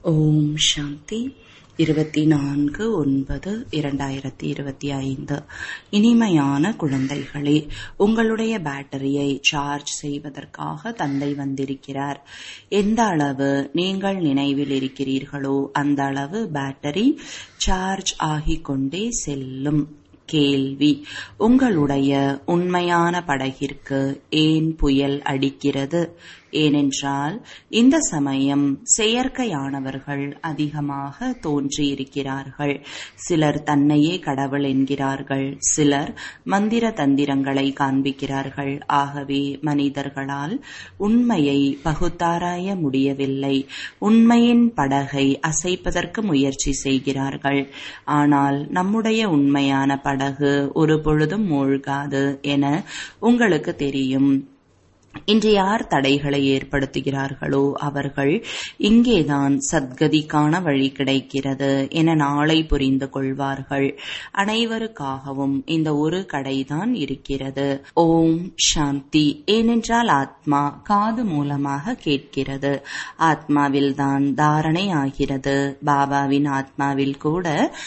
ஓம் சாந்தி இருபத்தி நான்கு ஒன்பது இரண்டாயிரத்தி இருபத்தி ஐந்து இனிமையான குழந்தைகளே உங்களுடைய பேட்டரியை சார்ஜ் செய்வதற்காக தந்தை வந்திருக்கிறார் எந்த அளவு நீங்கள் நினைவில் இருக்கிறீர்களோ அந்த அளவு பேட்டரி சார்ஜ் ஆகிக் கொண்டே செல்லும் கேள்வி உங்களுடைய உண்மையான படகிற்கு ஏன் புயல் அடிக்கிறது ஏனென்றால் இந்த சமயம் செயற்கையானவர்கள் அதிகமாக தோன்றியிருக்கிறார்கள் சிலர் தன்னையே கடவுள் என்கிறார்கள் சிலர் மந்திர தந்திரங்களை காண்பிக்கிறார்கள் ஆகவே மனிதர்களால் உண்மையை பகுத்தாராய முடியவில்லை உண்மையின் படகை அசைப்பதற்கு முயற்சி செய்கிறார்கள் ஆனால் நம்முடைய உண்மையான படகு ஒரு பொழுதும் மூழ்காது என உங்களுக்கு தெரியும் இன்று யார் தடைகளை ஏற்படுத்துகிறார்களோ அவர்கள் இங்கேதான் சத்கதிக்கான வழி கிடைக்கிறது என நாளை புரிந்து கொள்வார்கள் அனைவருக்காகவும் இந்த ஒரு கடைதான் இருக்கிறது ஓம் சாந்தி ஏனென்றால் ஆத்மா காது மூலமாக கேட்கிறது ஆத்மாவில் தான் தாரணை ஆகிறது பாபாவின் ஆத்மாவில் கூட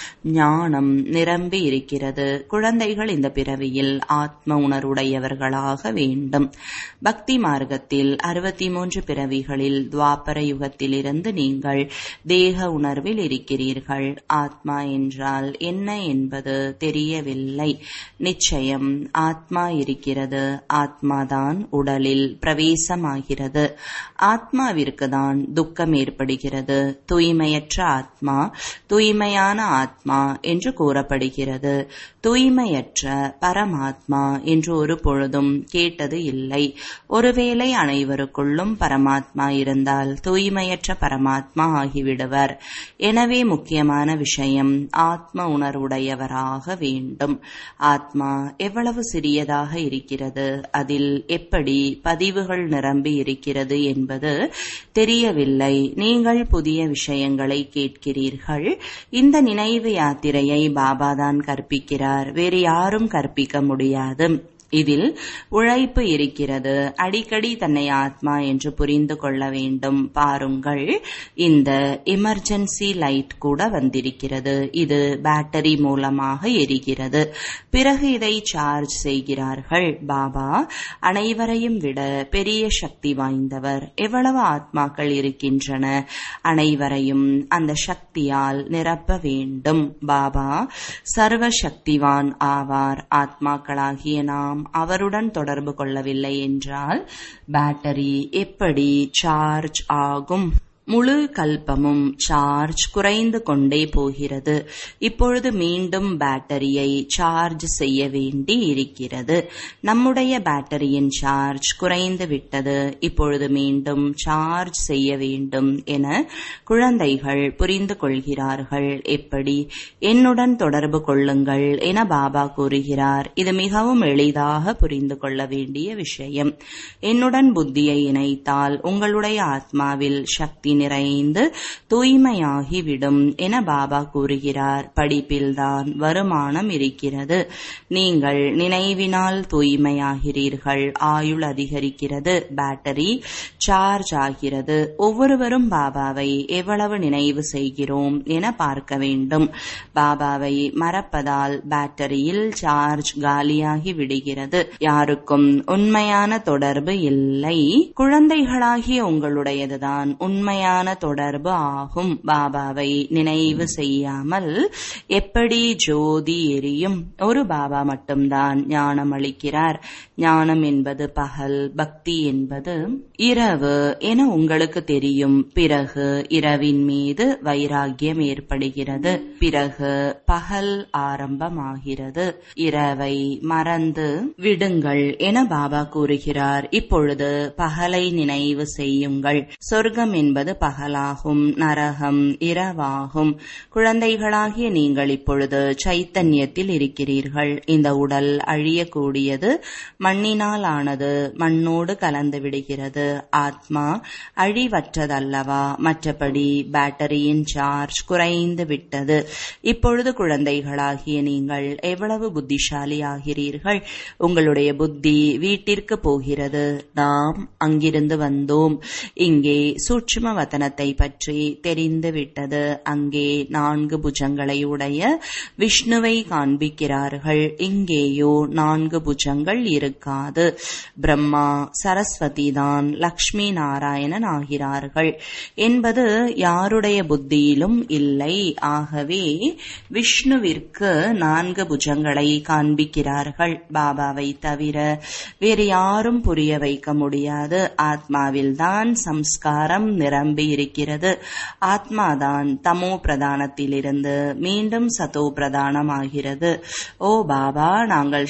ஞானம் நிரம்பி இருக்கிறது குழந்தைகள் இந்த பிறவியில் ஆத்ம உணர்வுடையவர்களாக வேண்டும் பக்தி மார்க்கத்தில் அறுபத்தி மூன்று பிறவிகளில் துவாபர யுகத்திலிருந்து நீங்கள் தேக உணர்வில் இருக்கிறீர்கள் ஆத்மா என்றால் என்ன என்பது தெரியவில்லை நிச்சயம் ஆத்மா இருக்கிறது ஆத்மாதான் உடலில் பிரவேசமாகிறது ஆத்மாவிற்கு தான் துக்கம் ஏற்படுகிறது தூய்மையற்ற ஆத்மா தூய்மையான ஆத்மா என்று கூறப்படுகிறது தூய்மையற்ற பரமாத்மா என்று ஒரு பொழுதும் கேட்டது இல்லை ஒருவேளை அனைவருக்குள்ளும் பரமாத்மா இருந்தால் தூய்மையற்ற பரமாத்மா ஆகிவிடுவர் எனவே முக்கியமான விஷயம் ஆத்ம உணர்வுடையவராக வேண்டும் ஆத்மா எவ்வளவு சிறியதாக இருக்கிறது அதில் எப்படி பதிவுகள் நிரம்பி இருக்கிறது என்பது தெரியவில்லை நீங்கள் புதிய விஷயங்களை கேட்கிறீர்கள் இந்த நினைவு யாத்திரையை பாபாதான் கற்பிக்கிறார் வேறு யாரும் கற்பிக்க முடியாது இதில் உழைப்பு இருக்கிறது அடிக்கடி தன்னை ஆத்மா என்று புரிந்து கொள்ள வேண்டும் பாருங்கள் இந்த எமர்ஜென்சி லைட் கூட வந்திருக்கிறது இது பேட்டரி மூலமாக எரிகிறது பிறகு இதை சார்ஜ் செய்கிறார்கள் பாபா அனைவரையும் விட பெரிய சக்தி வாய்ந்தவர் எவ்வளவு ஆத்மாக்கள் இருக்கின்றன அனைவரையும் அந்த சக்தியால் நிரப்ப வேண்டும் பாபா சர்வ சக்திவான் ஆவார் ஆத்மாக்களாகிய நாம் அவருடன் தொடர்பு கொள்ளவில்லை என்றால் பேட்டரி எப்படி சார்ஜ் ஆகும் முழு கல்பமும் சார்ஜ் குறைந்து கொண்டே போகிறது இப்பொழுது மீண்டும் பேட்டரியை சார்ஜ் செய்ய வேண்டி இருக்கிறது நம்முடைய பேட்டரியின் சார்ஜ் குறைந்து விட்டது இப்பொழுது மீண்டும் சார்ஜ் செய்ய வேண்டும் என குழந்தைகள் புரிந்து கொள்கிறார்கள் எப்படி என்னுடன் தொடர்பு கொள்ளுங்கள் என பாபா கூறுகிறார் இது மிகவும் எளிதாக புரிந்து கொள்ள வேண்டிய விஷயம் என்னுடன் புத்தியை இணைத்தால் உங்களுடைய ஆத்மாவில் சக்தி நிறைந்து தூய்மையாகிவிடும் என பாபா கூறுகிறார் படிப்பில்தான் வருமானம் இருக்கிறது நீங்கள் நினைவினால் தூய்மையாகிறீர்கள் ஆயுள் அதிகரிக்கிறது பேட்டரி சார்ஜ் ஆகிறது ஒவ்வொருவரும் பாபாவை எவ்வளவு நினைவு செய்கிறோம் என பார்க்க வேண்டும் பாபாவை மறப்பதால் பேட்டரியில் சார்ஜ் காலியாகி விடுகிறது யாருக்கும் உண்மையான தொடர்பு இல்லை குழந்தைகளாகிய உங்களுடையதுதான் உண்மையான தொடர்பு ஆகும் பாபாவை நினைவு செய்யாமல் எப்படி ஜோதி எரியும் ஒரு பாபா மட்டும்தான் ஞானம் அளிக்கிறார் ஞானம் என்பது பகல் பக்தி என்பது இரவு என உங்களுக்கு தெரியும் பிறகு இரவின் மீது வைராகியம் ஏற்படுகிறது பிறகு பகல் ஆரம்பமாகிறது இரவை மறந்து விடுங்கள் என பாபா கூறுகிறார் இப்பொழுது பகலை நினைவு செய்யுங்கள் சொர்க்கம் என்பது பகலாகும் நரகம் இரவாகும் குழந்தைகளாகிய நீங்கள் இப்பொழுது சைத்தன்யத்தில் இருக்கிறீர்கள் இந்த உடல் அழியக்கூடியது மண்ணினால் ஆனது மண்ணோடு கலந்து விடுகிறது ஆத்மா அழிவற்றதல்லவா மற்றபடி பேட்டரியின் சார்ஜ் குறைந்து விட்டது இப்பொழுது குழந்தைகளாகிய நீங்கள் எவ்வளவு புத்திசாலி ஆகிறீர்கள் உங்களுடைய புத்தி வீட்டிற்கு போகிறது நாம் அங்கிருந்து வந்தோம் இங்கே சூட்சும வதனத்தை பற்றி தெரிந்துவிட்டது அங்கே நான்கு புஜங்களை உடைய விஷ்ணுவை காண்பிக்கிறார்கள் இங்கேயோ நான்கு புஜங்கள் இருக்காது பிரம்மா சரஸ்வதி தான் லக்ஷ்மி நாராயணன் ஆகிறார்கள் என்பது யாருடைய புத்தியிலும் இல்லை ஆகவே விஷ்ணுவிற்கு நான்கு புஜங்களை காண்பிக்கிறார்கள் பாபாவை தவிர வேறு யாரும் புரிய வைக்க முடியாது ஆத்மாவில்தான் சம்ஸ்காரம் நிரம்பி இருக்கிறது ஆத்மாதான் தமோ பிரதானத்திலிருந்து மீண்டும் சதோ பிரதானமாகிறது ஓ பாபா நாங்கள்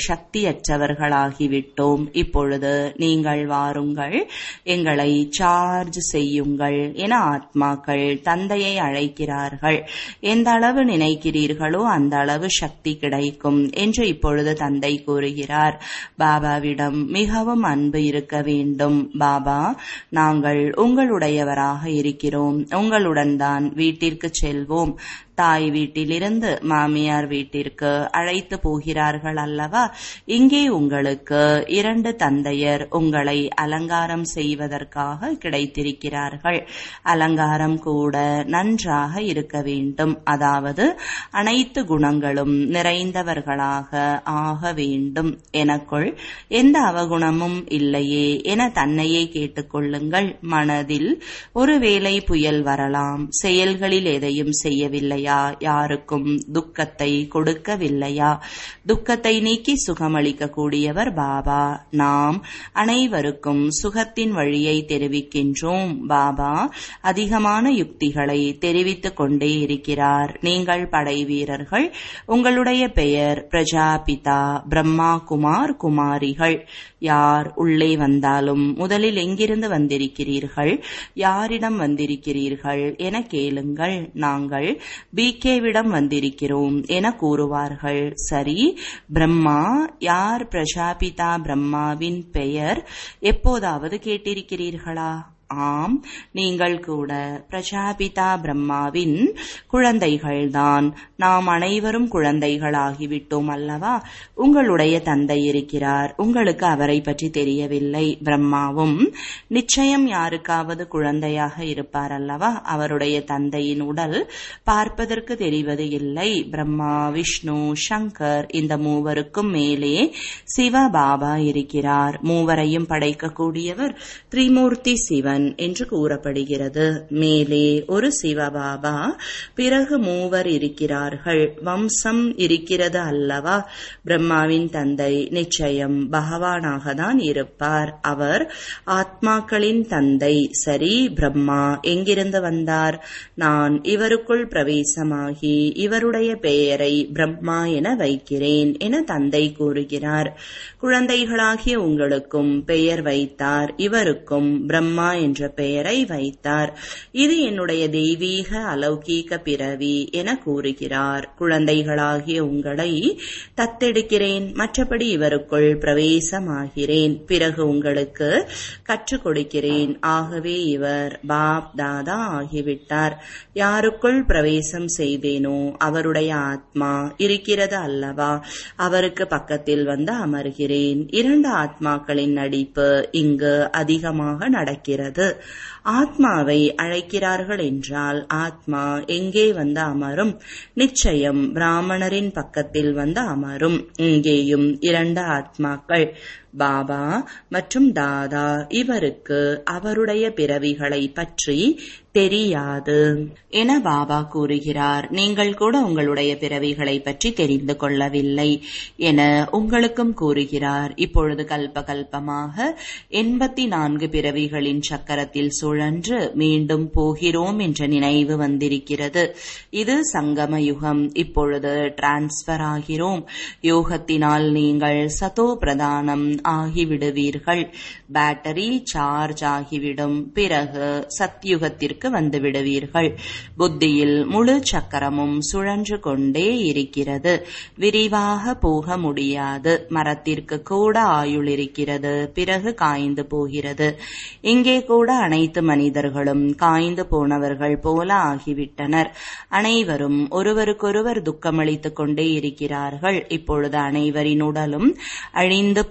சக்தியற்றவர்களாகிவிட்டோம் இப்பொழுது நீங்கள் வாருங்கள் எங்களை சார்ஜ் செய்யுங்கள் என ஆத்மாக்கள் தந்தையை அழைக்கிறார்கள் எந்த அளவு நினைக்கிறீர்களோ அந்த அளவு சக்தி கிடைக்கும் என்று இப்பொழுது தந்தை கூறுகிறார் பாபாவிடம் மிகவும் அன்பு இருக்க வேண்டும் பாபா நாங்கள் உங்களுடையவராக இருக்கிறோம் உங்களுடன் தான் வீட்டிற்கு செல்வோம் தாய் வீட்டிலிருந்து மாமியார் வீட்டிற்கு அழைத்து போகிறார்கள் அல்லவா இங்கே உங்களுக்கு இரண்டு தந்தையர் உங்களை அலங்காரம் செய்வதற்காக கிடைத்திருக்கிறார்கள் அலங்காரம் கூட நன்றாக இருக்க வேண்டும் அதாவது அனைத்து குணங்களும் நிறைந்தவர்களாக ஆக வேண்டும் எனக்குள் எந்த அவகுணமும் இல்லையே என தன்னையே கேட்டுக்கொள்ளுங்கள் மனதில் ஒருவேளை புயல் வரலாம் செயல்களில் எதையும் செய்யவில்லை இல்லையா யாருக்கும் துக்கத்தை கொடுக்கவில்லையா துக்கத்தை நீக்கி சுகமளிக்க கூடியவர் பாபா நாம் அனைவருக்கும் சுகத்தின் வழியை தெரிவிக்கின்றோம் பாபா அதிகமான யுக்திகளை தெரிவித்துக் கொண்டே இருக்கிறார் நீங்கள் படை வீரர்கள் உங்களுடைய பெயர் பிரஜாபிதா பிரம்மா குமார் குமாரிகள் யார் உள்ளே வந்தாலும் முதலில் எங்கிருந்து வந்திருக்கிறீர்கள் யாரிடம் வந்திருக்கிறீர்கள் என கேளுங்கள் நாங்கள் பிகேவிடம் வந்திருக்கிறோம் என கூறுவார்கள் சரி பிரம்மா யார் பிரஜாபிதா பிரம்மாவின் பெயர் எப்போதாவது கேட்டிருக்கிறீர்களா ஆம் நீங்கள் கூட பிரஜாபிதா பிரம்மாவின் குழந்தைகள்தான் நாம் அனைவரும் குழந்தைகளாகிவிட்டோம் அல்லவா உங்களுடைய தந்தை இருக்கிறார் உங்களுக்கு அவரை பற்றி தெரியவில்லை பிரம்மாவும் நிச்சயம் யாருக்காவது குழந்தையாக இருப்பார் அல்லவா அவருடைய தந்தையின் உடல் பார்ப்பதற்கு தெரிவது இல்லை பிரம்மா விஷ்ணு சங்கர் இந்த மூவருக்கும் மேலே சிவபாபா இருக்கிறார் மூவரையும் படைக்கக்கூடியவர் திரிமூர்த்தி சிவன் என்று கூறப்படுகிறது மேலே ஒரு சிவபாபா பிறகு மூவர் இருக்கிறார்கள் வம்சம் இருக்கிறது அல்லவா பிரம்மாவின் தந்தை நிச்சயம் பகவானாக தான் இருப்பார் அவர் ஆத்மாக்களின் தந்தை சரி பிரம்மா எங்கிருந்து வந்தார் நான் இவருக்குள் பிரவேசமாகி இவருடைய பெயரை பிரம்மா என வைக்கிறேன் என தந்தை கூறுகிறார் குழந்தைகளாகிய உங்களுக்கும் பெயர் வைத்தார் இவருக்கும் பிரம்மா என்ற பெயரை வைத்தார் இது என்னுடைய தெய்வீக அலௌகீக பிறவி என கூறுகிறார் குழந்தைகளாகிய உங்களை தத்தெடுக்கிறேன் மற்றபடி இவருக்குள் பிரவேசமாகிறேன் பிறகு உங்களுக்கு கற்றுக் கொடுக்கிறேன் ஆகவே இவர் பாப் தாதா ஆகிவிட்டார் யாருக்குள் பிரவேசம் செய்தேனோ அவருடைய ஆத்மா இருக்கிறது அல்லவா அவருக்கு பக்கத்தில் வந்து அமர்கிறேன் இரண்டு ஆத்மாக்களின் நடிப்பு இங்கு அதிகமாக நடக்கிறது ஆத்மாவை அழைக்கிறார்கள் என்றால் ஆத்மா எங்கே வந்து அமரும் நிச்சயம் பிராமணரின் பக்கத்தில் வந்து அமரும் இங்கேயும் இரண்டு ஆத்மாக்கள் பாபா மற்றும் தாதா இவருக்கு அவருடைய பிறவிகளை பற்றி தெரியாது என பாபா கூறுகிறார் நீங்கள் கூட உங்களுடைய பிறவிகளை பற்றி தெரிந்து கொள்ளவில்லை என உங்களுக்கும் கூறுகிறார் இப்பொழுது கல்ப கல்பமாக எண்பத்தி நான்கு பிறவிகளின் சக்கரத்தில் சுழன்று மீண்டும் போகிறோம் என்ற நினைவு வந்திருக்கிறது இது சங்கம யுகம் இப்பொழுது டிரான்ஸ்பர் ஆகிறோம் யோகத்தினால் நீங்கள் சதோ பிரதானம் ஆகிவிடுவீர்கள் பேட்டரி சார்ஜ் ஆகிவிடும் பிறகு சத்யுகத்திற்கு வந்து விடுவீர்கள் புத்தியில் முழு சக்கரமும் சுழன்று கொண்டே இருக்கிறது விரிவாக போக முடியாது மரத்திற்கு கூட ஆயுள் இருக்கிறது பிறகு காய்ந்து போகிறது இங்கே கூட அனைத்து மனிதர்களும் காய்ந்து போனவர்கள் போல ஆகிவிட்டனர் அனைவரும் ஒருவருக்கொருவர் துக்கமளித்துக் கொண்டே இருக்கிறார்கள் இப்பொழுது அனைவரின் உடலும் அழிந்து போகும்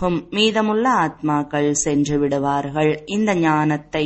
ஆகும் மீதமுள்ள ஆத்மாக்கள் சென்று விடுவார்கள் இந்த ஞானத்தை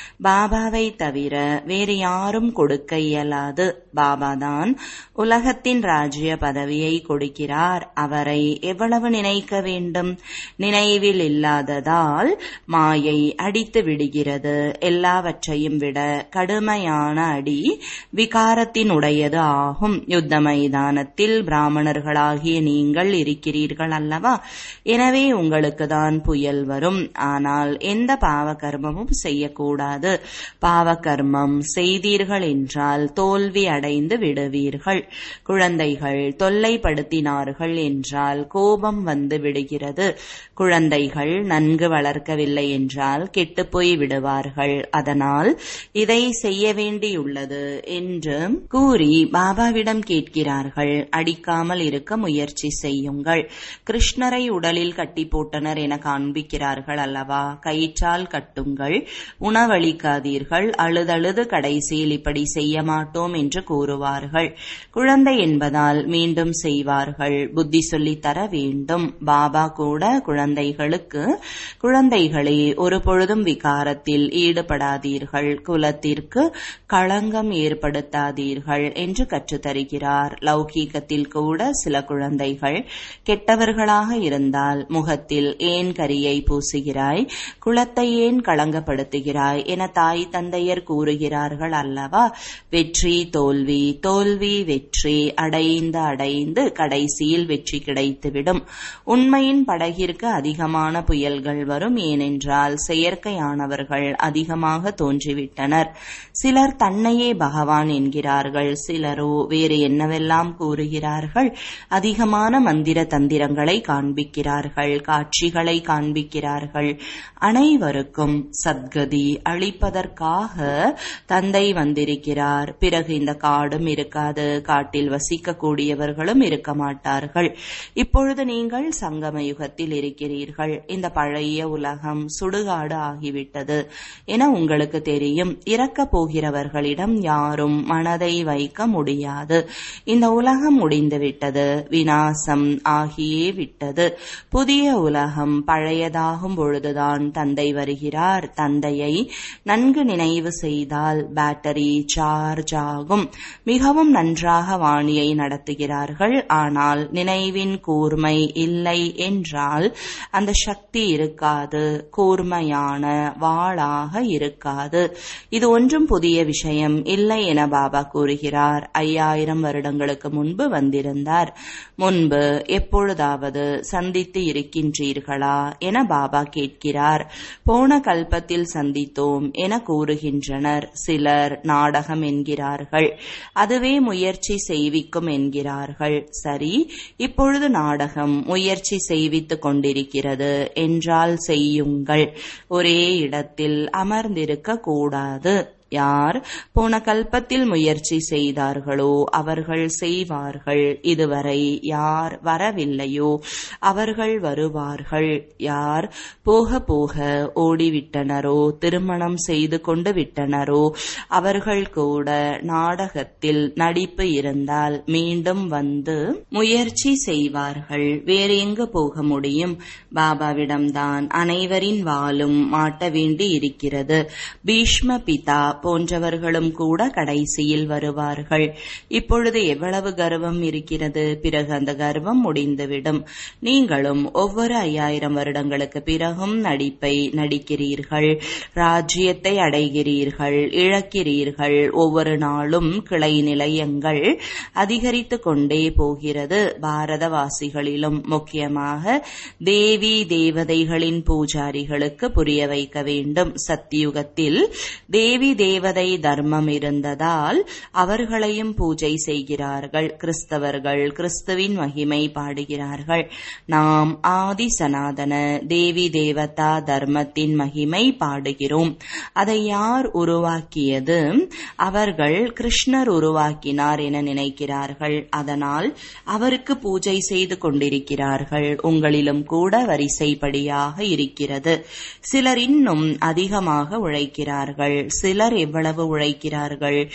பாபாவை தவிர வேறு யாரும் கொடுக்க இயலாது பாபாதான் உலகத்தின் ராஜ்ய பதவியை கொடுக்கிறார் அவரை எவ்வளவு நினைக்க வேண்டும் நினைவில் இல்லாததால் மாயை அடித்து விடுகிறது எல்லாவற்றையும் விட கடுமையான அடி விகாரத்தினுடையது ஆகும் யுத்த மைதானத்தில் பிராமணர்களாகிய நீங்கள் இருக்கிறீர்கள் அல்லவா எனவே உங்களுக்கு தான் புயல் வரும் ஆனால் எந்த பாவ கர்மமும் செய்யக்கூடாது பாவ கர்மம் செய்தீர்கள் என்றால் தோல்வி அடைந்து விடுவீர்கள் குழந்தைகள் தொல்லைப்படுத்தினார்கள் என்றால் கோபம் வந்து விடுகிறது குழந்தைகள் நன்கு வளர்க்கவில்லை என்றால் கெட்டுப்போய் விடுவார்கள் அதனால் இதை செய்ய வேண்டியுள்ளது என்று கூறி பாபாவிடம் கேட்கிறார்கள் அடிக்காமல் இருக்க முயற்சி செய்யுங்கள் கிருஷ்ணரை உடலில் கட்டி போட்டனர் என காண்பிக்கிறார்கள் அல்லவா கயிற்றால் கட்டுங்கள் உணவளிக்காதீர்கள் அழுதழுது கடைசியில் இப்படி செய்ய மாட்டோம் என்று கூறுவார்கள் குழந்தை என்பதால் மீண்டும் செய்வார்கள் புத்தி சொல்லித் தர வேண்டும் பாபா கூட குழந்தைகளுக்கு குழந்தைகளே ஒரு பொழுதும் விகாரத்தில் ஈடுபடாதீர்கள் குலத்திற்கு களங்கம் ஏற்படுத்தாதீர்கள் என்று கற்றுத்தருகிறார் லௌகீகத்தில் கூட சில குழந்தைகள் கெட்டவர்களாக இருந்தால் முகத்தில் ஏன் கரியை பூசுகிறாய் குலத்தை ஏன் களங்கப்படுத்துகிறாய் என தாய் தந்தையர் கூறுகிறார்கள் அல்லவா வெற்றி தோல்வி தோல்வி வெற்றி அடைந்து அடைந்து கடைசியில் வெற்றி கிடைத்துவிடும் உண்மையின் படகிற்கு அதிகமான புயல்கள் வரும் ஏனென்றால் செயற்கையானவர்கள் அதிகமாக தோன்றிவிட்டனர் சிலர் தன்னையே பகவான் என்கிறார்கள் சிலரோ வேறு என்னவெல்லாம் கூறுகிறார்கள் அதிகமான மந்திர தந்திரங்களை காண்பிக்கிறார்கள் காட்சிகளை காண்பிக்கிறார்கள் அனைவருக்கும் சத்கதி அளிப்பதற்காக தந்தை வந்திருக்கிறார் பிறகு இந்த காடும் இருக்காது காட்டில் வசிக்கக்கூடியவர்களும் இருக்க மாட்டார்கள் இப்பொழுது நீங்கள் சங்கம யுகத்தில் இருக்கிறீர்கள் இந்த பழைய உலகம் சுடுகாடு ஆகிவிட்டது என உங்களுக்கு தெரியும் இறக்கப் போகிறவர்களிடம் யாரும் மனதை வைக்க முடியாது இந்த உலகம் முடிந்துவிட்டது வினாசம் ஆகியே விட்டது புதிய உலகம் பழையதாகும் பொழுதுதான் தந்தை வருகிறார் தந்தையை நன்கு நினைவு செய்தால் பேட்டரி சார்ஜ் ஆகும் மிகவும் நன்றாக வாணியை நடத்துகிறார்கள் ஆனால் நினைவின் கூர்மை இல்லை என்றால் அந்த சக்தி இருக்காது கூர்மையான வாளாக இருக்காது இது ஒன்றும் புதிய விஷயம் இல்லை என பாபா கூறுகிறார் ஐயாயிரம் வருடங்களுக்கு முன்பு வந்திருந்தார் முன்பு எப்பொழுதாவது சந்தித்து இருக்கின்றீர்களா என பாபா கேட்கிறார் போன கல்பத்தில் சந்தித்தோம் என கூறுகின்றனர் சிலர் நாடகம் என்கிறார்கள் அதுவே முயற்சி செய்விக்கும் என்கிறார்கள் சரி இப்பொழுது நாடகம் முயற்சி செய்வித்துக் கொண்டிருக்கிறது என்றால் செய்யுங்கள் ஒரே இடத்தில் அமர்ந்திருக்க கூடாது யார் போன கல்பத்தில் முயற்சி செய்தார்களோ அவர்கள் செய்வார்கள் இதுவரை யார் வரவில்லையோ அவர்கள் வருவார்கள் யார் போக போக ஓடிவிட்டனரோ திருமணம் செய்து கொண்டு விட்டனரோ அவர்கள் கூட நாடகத்தில் நடிப்பு இருந்தால் மீண்டும் வந்து முயற்சி செய்வார்கள் வேறு எங்கு போக முடியும் பாபாவிடம்தான் அனைவரின் வாளும் மாட்ட வேண்டி இருக்கிறது பீஷ்ம பிதா போன்றவர்களும் கூட கடைசியில் வருவார்கள் இப்பொழுது எவ்வளவு கர்வம் இருக்கிறது பிறகு அந்த கர்வம் முடிந்துவிடும் நீங்களும் ஒவ்வொரு ஐயாயிரம் வருடங்களுக்கு பிறகும் நடிப்பை நடிக்கிறீர்கள் ராஜ்யத்தை அடைகிறீர்கள் இழக்கிறீர்கள் ஒவ்வொரு நாளும் கிளை நிலையங்கள் அதிகரித்து கொண்டே போகிறது பாரதவாசிகளிலும் முக்கியமாக தேவி தேவதைகளின் பூஜாரிகளுக்கு புரிய வைக்க வேண்டும் சத்தியுகத்தில் தேவி தேவதை தர்மம் இருந்ததால் அவர்களையும் பூஜை செய்கிறார்கள் கிறிஸ்தவர்கள் கிறிஸ்துவின் மகிமை பாடுகிறார்கள் நாம் ஆதி சனாதன தேவி தேவதா தர்மத்தின் மகிமை பாடுகிறோம் அதை யார் உருவாக்கியது அவர்கள் கிருஷ்ணர் உருவாக்கினார் என நினைக்கிறார்கள் அதனால் அவருக்கு பூஜை செய்து கொண்டிருக்கிறார்கள் உங்களிலும் கூட வரிசைப்படியாக இருக்கிறது சிலர் இன்னும் அதிகமாக உழைக்கிறார்கள் சிலர் எவ்வளவு உழைக்கிறார்கள்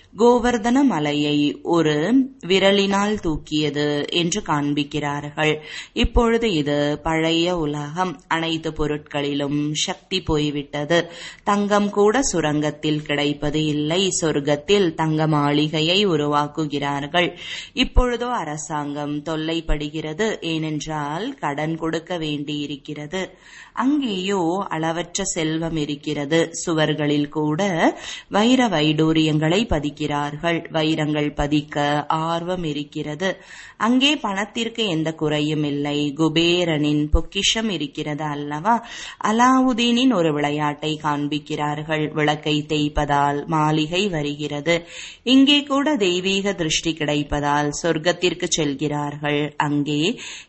கோவர்தன மலையை ஒரு விரலினால் தூக்கியது என்று காண்பிக்கிறார்கள் இப்பொழுது இது பழைய உலகம் அனைத்து பொருட்களிலும் சக்தி போய்விட்டது தங்கம் கூட சுரங்கத்தில் கிடைப்பது இல்லை சொர்க்கத்தில் தங்க மாளிகையை உருவாக்குகிறார்கள் இப்பொழுதோ அரசாங்கம் தொல்லைப்படுகிறது ஏனென்றால் கடன் கொடுக்க வேண்டியிருக்கிறது அங்கேயோ அளவற்ற செல்வம் இருக்கிறது சுவர்களில் கூட வைர வைடூரியங்களை பதிக்கிறார்கள் வைரங்கள் பதிக்க ஆர்வம் இருக்கிறது அங்கே பணத்திற்கு எந்த குறையும் இல்லை குபேரனின் பொக்கிஷம் இருக்கிறது அல்லவா அலாவுதீனின் ஒரு விளையாட்டை காண்பிக்கிறார்கள் விளக்கை தேய்ப்பதால் மாளிகை வருகிறது இங்கே கூட தெய்வீக திருஷ்டி கிடைப்பதால் சொர்க்கத்திற்கு செல்கிறார்கள் அங்கே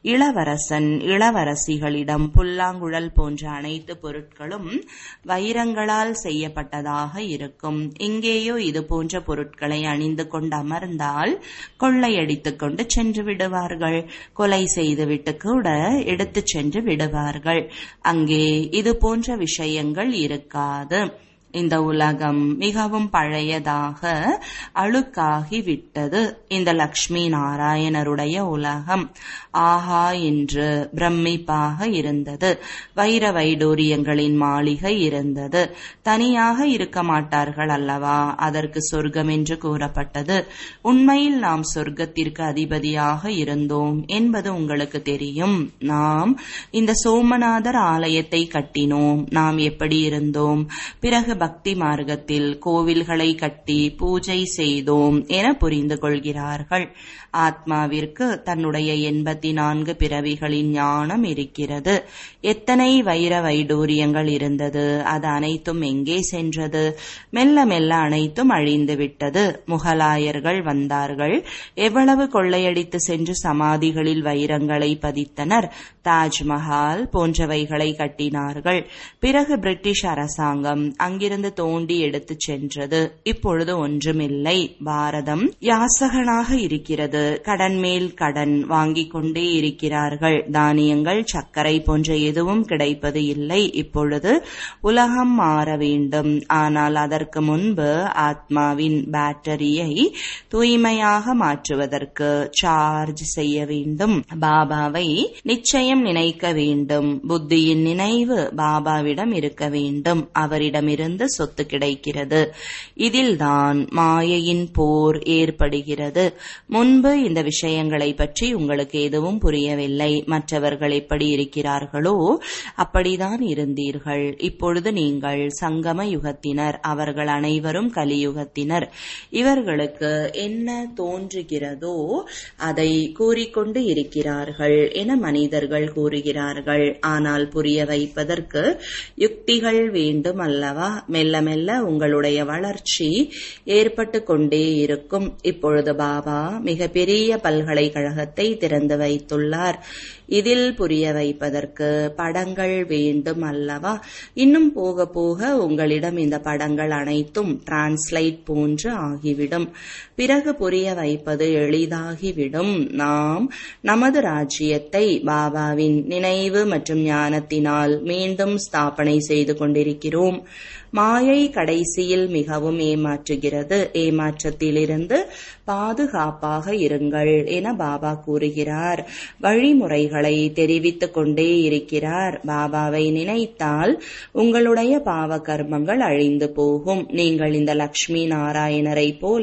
இளவரசன் இளவரசிகளிடம் புல்லாங்குழல் போன்ற அனைத்து பொருட்களும் வைரங்களால் செய்யப்பட்டதாக இருக்கும் இங்கேயோ இது போன்ற பொருட்களை அணிந்து கொண்டு அமர்ந்தால் கொள்ளையடித்துக் கொண்டு சென்று விடுவார்கள் கொலை செய்துவிட்டு கூட எடுத்துச் சென்று விடுவார்கள் அங்கே இது போன்ற விஷயங்கள் இருக்காது இந்த உலகம் மிகவும் பழையதாக அழுக்காகி விட்டது இந்த லக்ஷ்மி நாராயணருடைய உலகம் ஆஹா என்று பிரமிப்பாக இருந்தது வைர வைடூரியங்களின் மாளிகை இருந்தது தனியாக இருக்க மாட்டார்கள் அல்லவா அதற்கு சொர்க்கம் என்று கூறப்பட்டது உண்மையில் நாம் சொர்க்கத்திற்கு அதிபதியாக இருந்தோம் என்பது உங்களுக்கு தெரியும் நாம் இந்த சோமநாதர் ஆலயத்தை கட்டினோம் நாம் எப்படி இருந்தோம் பிறகு பக்தி மார்க்கத்தில் கோவில்களை கட்டி பூஜை செய்தோம் என புரிந்து கொள்கிறார்கள் ஆத்மாவிற்கு தன்னுடைய எண்பத்தி நான்கு பிறவிகளின் ஞானம் இருக்கிறது எத்தனை வைர வைடூரியங்கள் இருந்தது அது அனைத்தும் எங்கே சென்றது மெல்ல மெல்ல அனைத்தும் அழிந்து விட்டது முகலாயர்கள் வந்தார்கள் எவ்வளவு கொள்ளையடித்து சென்று சமாதிகளில் வைரங்களை பதித்தனர் தாஜ்மஹால் போன்றவைகளை கட்டினார்கள் பிறகு பிரிட்டிஷ் அரசாங்கம் அங்கிருந்து தோண்டி எடுத்துச் சென்றது இப்பொழுது ஒன்றுமில்லை பாரதம் யாசகனாக இருக்கிறது கடன் மேல் கடன் வாங்கிக் கொண்டே இருக்கிறார்கள் தானியங்கள் சர்க்கரை போன்ற எதுவும் கிடைப்பது இல்லை இப்பொழுது உலகம் மாற வேண்டும் ஆனால் அதற்கு முன்பு ஆத்மாவின் பேட்டரியை தூய்மையாக மாற்றுவதற்கு சார்ஜ் செய்ய வேண்டும் பாபாவை நிச்சயம் நினைக்க வேண்டும் புத்தியின் நினைவு பாபாவிடம் இருக்க வேண்டும் அவரிடமிருந்து சொத்து கிடைக்கிறது இதில்தான் மாயையின் போர் ஏற்படுகிறது முன்பு இந்த விஷயங்களை பற்றி உங்களுக்கு எதுவும் புரியவில்லை மற்றவர்கள் எப்படி இருக்கிறார்களோ அப்படிதான் இருந்தீர்கள் இப்பொழுது நீங்கள் சங்கம யுகத்தினர் அவர்கள் அனைவரும் கலியுகத்தினர் இவர்களுக்கு என்ன தோன்றுகிறதோ அதை கூறிக்கொண்டு இருக்கிறார்கள் என மனிதர்கள் கூறுகிறார்கள் ஆனால் புரிய வைப்பதற்கு யுக்திகள் வேண்டும் அல்லவா மெல்ல மெல்ல உங்களுடைய வளர்ச்சி ஏற்பட்டு கொண்டே இருக்கும் இப்பொழுது பாபா மிக பெரிய பல்கலைக்கழகத்தை திறந்து வைத்துள்ளார் இதில் புரிய வைப்பதற்கு படங்கள் வேண்டும் அல்லவா இன்னும் போக போக உங்களிடம் இந்த படங்கள் அனைத்தும் டிரான்ஸ்லைட் போன்று ஆகிவிடும் பிறகு புரிய வைப்பது எளிதாகிவிடும் நாம் நமது ராஜ்யத்தை பாபாவின் நினைவு மற்றும் ஞானத்தினால் மீண்டும் ஸ்தாபனை செய்து கொண்டிருக்கிறோம் மாயை கடைசியில் மிகவும் ஏமாற்றுகிறது ஏமாற்றத்திலிருந்து பாதுகாப்பாக இருங்கள் என பாபா கூறுகிறார் வழிமுறைகளை தெரிவித்துக் கொண்டே இருக்கிறார் பாபாவை நினைத்தால் உங்களுடைய பாவ கர்மங்கள் அழிந்து போகும் நீங்கள் இந்த லக்ஷ்மி நாராயணரை போல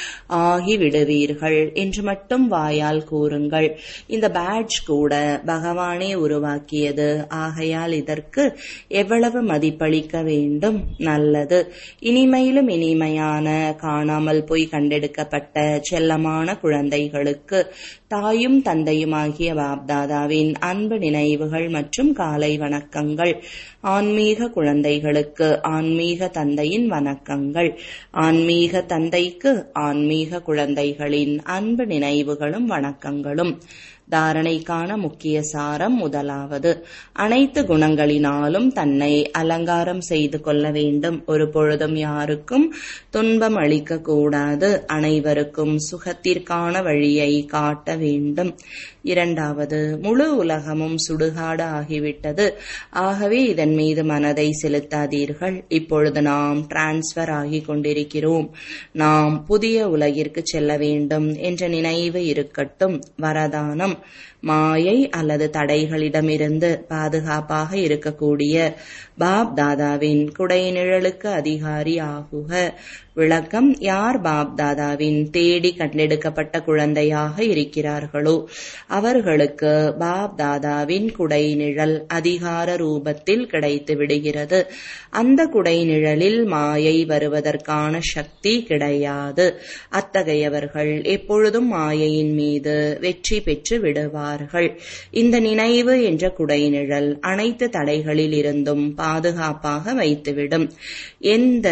ஆகிவிடுவீர்கள் என்று மட்டும் வாயால் கூறுங்கள் இந்த பேட்ச் கூட பகவானே உருவாக்கியது ஆகையால் இதற்கு எவ்வளவு மதிப்பளிக்க வேண்டும் நல்லது இனிமையிலும் இனிமையான காணாமல் போய் கண்டெடுக்கப்பட்ட செல்லமான குழந்தைகளுக்கு தாயும் தந்தையுமாகிய பாப்தாதாவின் அன்பு நினைவுகள் மற்றும் காலை வணக்கங்கள் ஆன்மீக குழந்தைகளுக்கு ஆன்மீக தந்தையின் வணக்கங்கள் ஆன்மீக தந்தைக்கு ஆன்மீக குழந்தைகளின் அன்பு நினைவுகளும் வணக்கங்களும் தாரணைக்கான முக்கிய சாரம் முதலாவது அனைத்து குணங்களினாலும் தன்னை அலங்காரம் செய்து கொள்ள வேண்டும் ஒரு பொழுதும் யாருக்கும் துன்பம் அளிக்க கூடாது அனைவருக்கும் சுகத்திற்கான வழியை காட்ட வேண்டும் இரண்டாவது முழு உலகமும் சுடுகாடு ஆகிவிட்டது ஆகவே இதன் மீது மனதை செலுத்தாதீர்கள் இப்பொழுது நாம் டிரான்ஸ்பர் ஆகி கொண்டிருக்கிறோம் நாம் புதிய உலகிற்கு செல்ல வேண்டும் என்ற நினைவு இருக்கட்டும் வரதானம் மாயை அல்லது தடைகளிடமிருந்து பாதுகாப்பாக இருக்கக்கூடிய பாப் தாதாவின் குடை நிழலுக்கு அதிகாரி ஆகுக விளக்கம் யார் பாப் தாதாவின் தேடி கண்டெடுக்கப்பட்ட குழந்தையாக இருக்கிறார்களோ அவர்களுக்கு பாப் தாதாவின் குடை நிழல் அதிகார ரூபத்தில் கிடைத்து விடுகிறது அந்த குடை நிழலில் மாயை வருவதற்கான சக்தி கிடையாது அத்தகையவர்கள் எப்பொழுதும் மாயையின் மீது வெற்றி பெற்று விடுவார்கள் இந்த நினைவு என்ற குடை நிழல் அனைத்து தடைகளில் இருந்தும் பாதுகாப்பாக வைத்துவிடும் எந்த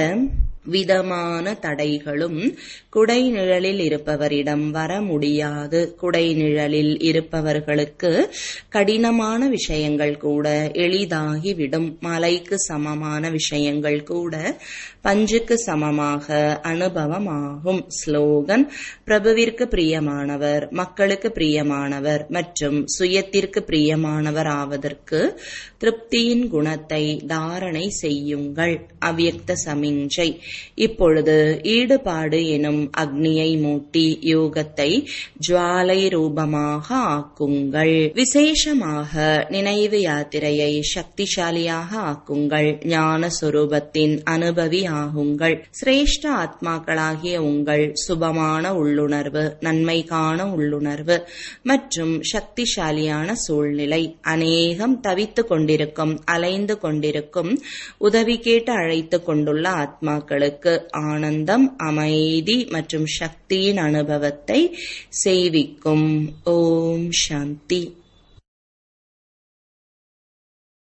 விதமான தடைகளும் குடை நிழலில் இருப்பவரிடம் வர முடியாது குடை நிழலில் இருப்பவர்களுக்கு கடினமான விஷயங்கள் கூட எளிதாகிவிடும் மலைக்கு சமமான விஷயங்கள் கூட பஞ்சுக்கு சமமாக அனுபவமாகும் ஸ்லோகன் பிரபுவிற்கு பிரியமானவர் மக்களுக்கு பிரியமானவர் மற்றும் சுயத்திற்கு பிரியமானவர் ஆவதற்கு திருப்தியின் குணத்தை தாரணை செய்யுங்கள் அவ்யக்த சமிஞ்சை இப்பொழுது ஈடுபாடு எனும் அக்னியை மூட்டி யோகத்தை ஜுவாலை ரூபமாக ஆக்குங்கள் விசேஷமாக நினைவு யாத்திரையை சக்திசாலியாக ஆக்குங்கள் ஞான சுரூபத்தின் அனுபவி ஆகுங்கள் சிரேஷ்ட ஆத்மாக்களாகிய உங்கள் சுபமான உள்ளுணர்வு நன்மை காண உள்ளுணர்வு மற்றும் சக்திசாலியான சூழ்நிலை அநேகம் தவித்துக் கொண்டிருக்கும் அலைந்து கொண்டிருக்கும் உதவி கேட்டு அழைத்துக் கொண்டுள்ள ஆத்மாக்களுக்கு ஆனந்தம் அமைதி மற்றும் சக்தியின் அனுபவத்தை செய்விக்கும் ஓம் சாந்தி